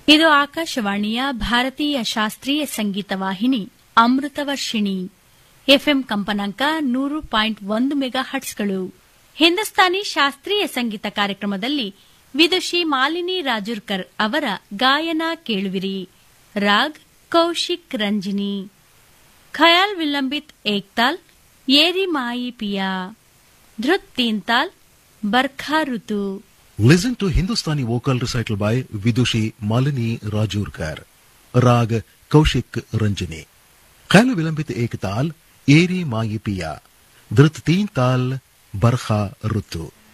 ಇದು ಆಕಾಶವಾಣಿಯ ಭಾರತೀಯ ಶಾಸ್ತ್ರೀಯ ಸಂಗೀತ ವಾಹಿನಿ ಅಮೃತವರ್ಷಿಣಿ ಎಫ್ಎಂ ಕಂಪನಾಂಕ ನೂರು ಪಾಯಿಂಟ್ ಒಂದು ಮೆಗಾ ಹಟ್ಸ್ಗಳು ಹಿಂದೂಸ್ತಾನಿ ಶಾಸ್ತ್ರೀಯ ಸಂಗೀತ ಕಾರ್ಯಕ್ರಮದಲ್ಲಿ ವಿದುಷಿ ಮಾಲಿನಿ ರಾಜುರ್ಕರ್ ಅವರ ಗಾಯನ ಕೇಳುವಿರಿ ರಾಗ್ ಕೌಶಿಕ್ ರಂಜಿನಿ ಖಯಾಲ್ ವಿಲಂಬಿತ್ ಏಕ್ತಾಲ್ ಏರಿ ಮಾಯಿ ಪಿಯಾ ಧೃತ್ ತೀನ್ತಾಲ್ ಬರ್ಖಾ ಋತು Listen to Hindustani vocal recital by Vidushi Malini Rajurkar. Rag Kaushik Ranjani. Khail Vilambit Ek Tal, Eri Mayi Piya. Dhrit Teen Tal, Barkha Rutu.